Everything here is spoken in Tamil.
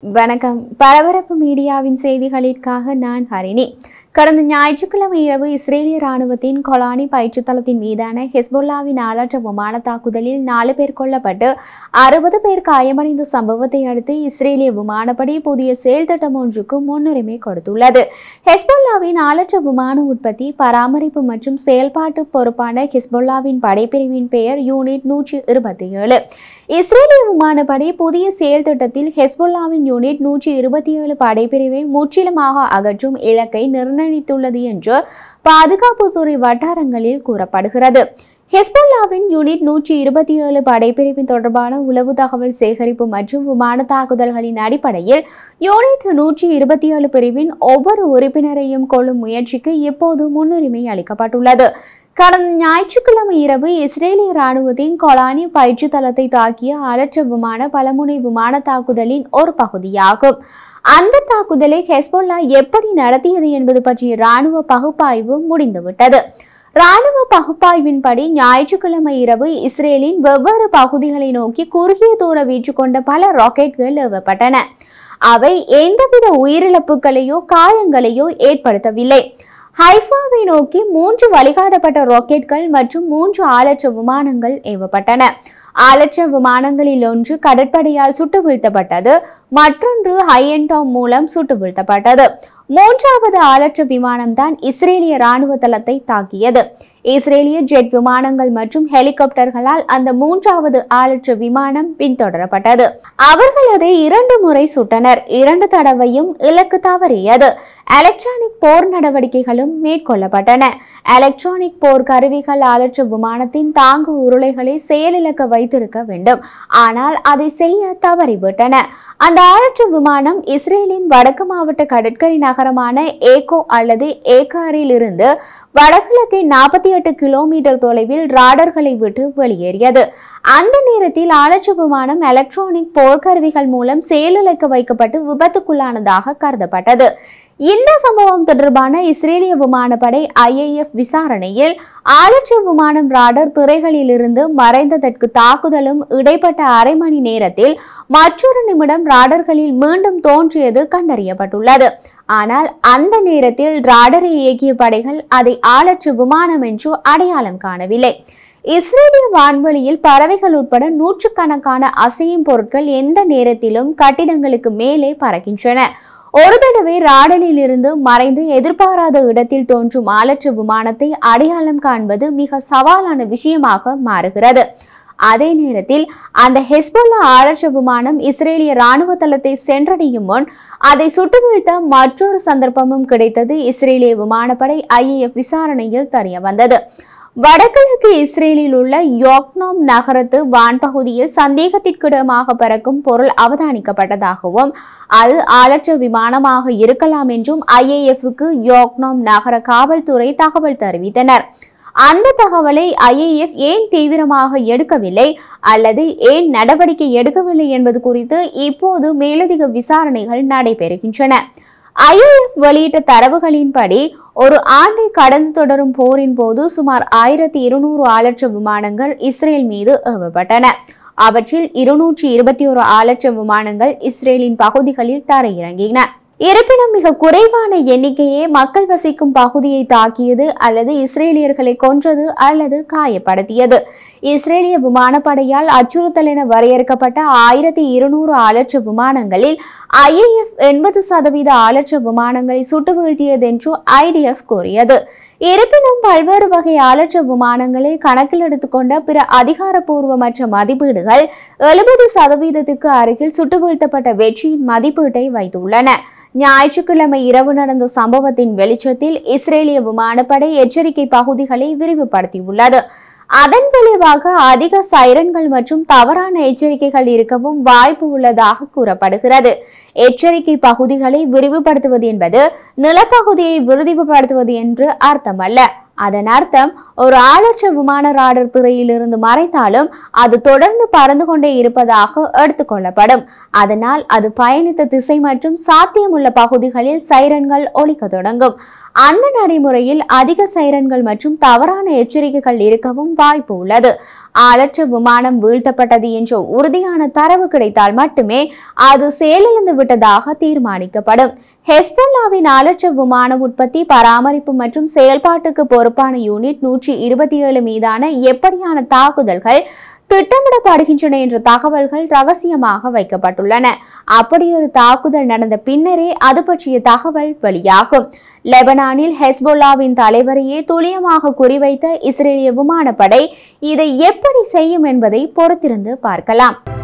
வணக்கம் பரபரப்பு மீடியாவின் செய்திகளிற்காக நான் ஹரிணி கடந்த ஞாயிற்றுக்கிழமை இரவு இஸ்ரேலிய ராணுவத்தின் கொலானி பயிற்சித் தளத்தின் மீதான ஹெஸ்பொல்லாவின் ஆளற்ற விமான தாக்குதலில் நாலு பேர் கொல்லப்பட்டு அறுபது பேர் காயமடைந்த சம்பவத்தை அடுத்து இஸ்ரேலிய விமானப்படை புதிய செயல் திட்டம் ஒன்றுக்கு முன்னுரிமை கொடுத்துள்ளது ஹெஸ்பொல்லாவின் ஆளற்ற விமான உற்பத்தி பராமரிப்பு மற்றும் செயல்பாட்டு பொறுப்பான ஹெஸ்பொல்லாவின் படைப்பிரிவின் பெயர் யூனிட் நூற்றி இருபத்தி ஏழு இஸ்ரேலிய விமானப்படை புதிய செயல் திட்டத்தில் ஹெஸ்பொல்லாவின் யூனிட் நூற்றி இருபத்தி ஏழு படைப்பிரிவை முற்றிலுமாக அகற்றும் இலக்கை நிர்ணயித்துள்ளது என்று பாதுகாப்புத்துறை வட்டாரங்களில் கூறப்படுகிறது ஹெஸ்பொல்லாவின் யூனிட் நூற்றி இருபத்தி ஏழு படைப்பிரிவின் தொடர்பான உளவு தகவல் சேகரிப்பு மற்றும் விமான தாக்குதல்களின் அடிப்படையில் யூனிட் நூற்றி இருபத்தி ஏழு பிரிவின் ஒவ்வொரு உறுப்பினரையும் கொள்ளும் முயற்சிக்கு இப்போது முன்னுரிமை அளிக்கப்பட்டுள்ளது கடந்த ஞாயிற்றுக்கிழமை இரவு இஸ்ரேலிய ராணுவத்தின் கொலானி பயிற்சி தளத்தை தாக்கிய அலற்ற விமான பலமுனை விமான தாக்குதலின் ஒரு பகுதியாகும் அந்த தாக்குதலை ஹெஸ்பொல்லா எப்படி நடத்தியது என்பது பற்றிய ராணுவ பகுப்பாய்வு முடிந்துவிட்டது ராணுவ பகுப்பாய்வின்படி ஞாயிற்றுக்கிழமை இரவு இஸ்ரேலின் வெவ்வேறு பகுதிகளை நோக்கி குறுகிய தூர வீச்சு கொண்ட பல ராக்கெட்கள் ஏவப்பட்டன அவை எந்தவித உயிரிழப்புகளையோ காயங்களையோ ஏற்படுத்தவில்லை ஹைஃபாவை நோக்கி மூன்று வழிகாட்டப்பட்ட ராக்கெட்கள் மற்றும் மூன்று ஆளற்ற விமானங்கள் ஏவப்பட்டன ஆளற்ற விமானங்களில் ஒன்று கடற்படையால் சுட்டு வீழ்த்தப்பட்டது மற்றொன்று ஹையன்டாம் மூலம் சுட்டு வீழ்த்தப்பட்டது மூன்றாவது ஆளற்ற விமானம்தான் இஸ்ரேலிய ராணுவ தளத்தை தாக்கியது இஸ்ரேலிய ஜெட் விமானங்கள் மற்றும் ஹெலிகாப்டர்களால் அந்த மூன்றாவது ஆளற்ற விமானம் பின்தொடரப்பட்டது அவர்கள் அதை இரண்டு முறை சுட்டனர் இரண்டு தடவையும் இலக்கு தவறியது எலக்ட்ரானிக் போர் நடவடிக்கைகளும் மேற்கொள்ளப்பட்டன எலக்ட்ரானிக் போர் கருவிகள் ஆளற்ற விமானத்தின் தாங்கு உருளைகளை செயலிழக்க வைத்திருக்க வேண்டும் ஆனால் அதை செய்ய தவறிவிட்டன அந்த ஆளற்ற விமானம் இஸ்ரேலின் வடக்கு மாவட்ட கடற்கரை நகரமான ஏகோ அல்லது ஏகாரில் இருந்து வடகிழக்கே நாற்பத்தி எட்டு கிலோமீட்டர் தொலைவில் ராடர்களை விட்டு வெளியேறியது அந்த நேரத்தில் ஆளற்ற விமானம் எலக்ட்ரானிக் போர்க்கருவிகள் மூலம் செயலிழக்க வைக்கப்பட்டு விபத்துக்குள்ளானதாக கருதப்பட்டது இந்த சம்பவம் தொடர்பான இஸ்ரேலிய விமானப்படை ஐஏஎஃப் விசாரணையில் ஆளற்ற விமானம் ராடர் துறைகளிலிருந்து மறைந்ததற்கு தாக்குதலும் இடைப்பட்ட அரை மணி நேரத்தில் மற்றொரு நிமிடம் ராடர்களில் மீண்டும் தோன்றியது கண்டறியப்பட்டுள்ளது ஆனால் அந்த நேரத்தில் ராடரை இயக்கிய படைகள் அதை ஆளற்ற விமானம் என்று அடையாளம் காணவில்லை இஸ்ரேலிய வான்வெளியில் பறவைகள் உட்பட நூற்றுக்கணக்கான அசையும் பொருட்கள் எந்த நேரத்திலும் கட்டிடங்களுக்கு மேலே பறக்கின்றன ஒரு தடவை ராடலில் இருந்து மறைந்து எதிர்பாராத இடத்தில் தோன்றும் ஆளற்ற விமானத்தை அடையாளம் காண்பது மிக சவாலான விஷயமாக மாறுகிறது அதே நேரத்தில் அந்த ஹெஸ்பொல்லா ஆளற்ற விமானம் இஸ்ரேலிய ராணுவ தளத்தை சென்றடையும் முன் அதை சுட்டு வீழ்த்த மற்றொரு சந்தர்ப்பமும் கிடைத்தது இஸ்ரேலிய விமானப்படை ஐஏஎஃப் விசாரணையில் தெரிய வந்தது வடகிழக்கு இஸ்ரேலில் உள்ள யோக்னோம் நகரத்து வான்பகுதியில் சந்தேகத்திற்கிடமாக பறக்கும் பொருள் அவதானிக்கப்பட்டதாகவும் அது ஆளற்ற விமானமாக இருக்கலாம் என்றும் ஐஏஎஃப்க்கு யோக்னோம் நகர காவல்துறை தகவல் தெரிவித்தனர் அந்த தகவலை ஐஏஎஃப் ஏன் தீவிரமாக எடுக்கவில்லை அல்லது ஏன் நடவடிக்கை எடுக்கவில்லை என்பது குறித்து இப்போது மேலதிக விசாரணைகள் நடைபெறுகின்றன ஐஏஎஃப் வெளியிட்ட தரவுகளின்படி ஒரு ஆண்டை கடந்து தொடரும் போரின் போது சுமார் ஆயிரத்தி இருநூறு ஆளற்ற விமானங்கள் இஸ்ரேல் மீது ஏவப்பட்டன அவற்றில் இருநூற்றி இருபத்தி ஒரு ஆளற்ற விமானங்கள் இஸ்ரேலின் பகுதிகளில் தரையிறங்கின இருப்பினும் மிக குறைவான எண்ணிக்கையே மக்கள் வசிக்கும் பகுதியை தாக்கியது அல்லது இஸ்ரேலியர்களை கொன்றது அல்லது காயப்படுத்தியது இஸ்ரேலிய விமானப்படையால் அச்சுறுத்தல் என வரையறுக்கப்பட்ட ஆயிரத்தி இருநூறு ஆளற்ற விமானங்களில் ஐஏஎஃப் எண்பது சதவீத ஆளற்ற விமானங்களை சுட்டு வீழ்த்தியது என்று ஐடிஎஃப் கூறியது இருப்பினும் பல்வேறு வகை ஆளற்ற விமானங்களை கணக்கில் எடுத்துக்கொண்ட பிற அதிகாரப்பூர்வமற்ற மதிப்பீடுகள் எழுபது சதவீதத்துக்கு அருகில் சுட்டு வீழ்த்தப்பட்ட வெற்றியின் மதிப்பீட்டை வைத்துள்ளன ஞாயிற்றுக்கிழமை இரவு நடந்த சம்பவத்தின் வெளிச்சத்தில் இஸ்ரேலிய விமானப்படை எச்சரிக்கை பகுதிகளை விரிவுபடுத்தியுள்ளது அதன் விளைவாக அதிக சைரன்கள் மற்றும் தவறான எச்சரிக்கைகள் இருக்கவும் வாய்ப்பு உள்ளதாக கூறப்படுகிறது எச்சரிக்கை பகுதிகளை விரிவுபடுத்துவது என்பது நிலப்பகுதியை விரிவுபடுத்துவது என்று அர்த்தமல்ல அதன் அர்த்தம் ஒரு ஆளற்ற விமான ராடர் துறையிலிருந்து மறைத்தாலும் அது தொடர்ந்து பறந்து கொண்டே இருப்பதாக எடுத்துக்கொள்ளப்படும் அதனால் அது பயணித்த திசை மற்றும் சாத்தியமுள்ள பகுதிகளில் சைரன்கள் ஒலிக்க தொடங்கும் அந்த நடைமுறையில் அதிக சைரன்கள் மற்றும் தவறான எச்சரிக்கைகள் இருக்கவும் வாய்ப்பு உள்ளது ஆளற்ற விமானம் வீழ்த்தப்பட்டது என்ற உறுதியான தரவு கிடைத்தால் மட்டுமே அது செயலிழந்து விட்டதாக தீர்மானிக்கப்படும் ஹெஸ்போல்லாவின் ஆளற்ற விமான உற்பத்தி பராமரிப்பு மற்றும் செயல்பாட்டுக்கு பொறுப்பான யூனிட் நூற்றி இருபத்தி ஏழு மீதான எப்படியான தாக்குதல்கள் திட்டமிடப்படுகின்றன என்ற தகவல்கள் ரகசியமாக வைக்கப்பட்டுள்ளன அப்படி ஒரு தாக்குதல் நடந்த பின்னரே அது பற்றிய தகவல் வெளியாகும் லெபனானில் ஹெஸ்போல்லாவின் தலைவரையே துல்லியமாக குறிவைத்த இஸ்ரேலிய விமானப்படை இதை எப்படி செய்யும் என்பதை பொறுத்திருந்து பார்க்கலாம்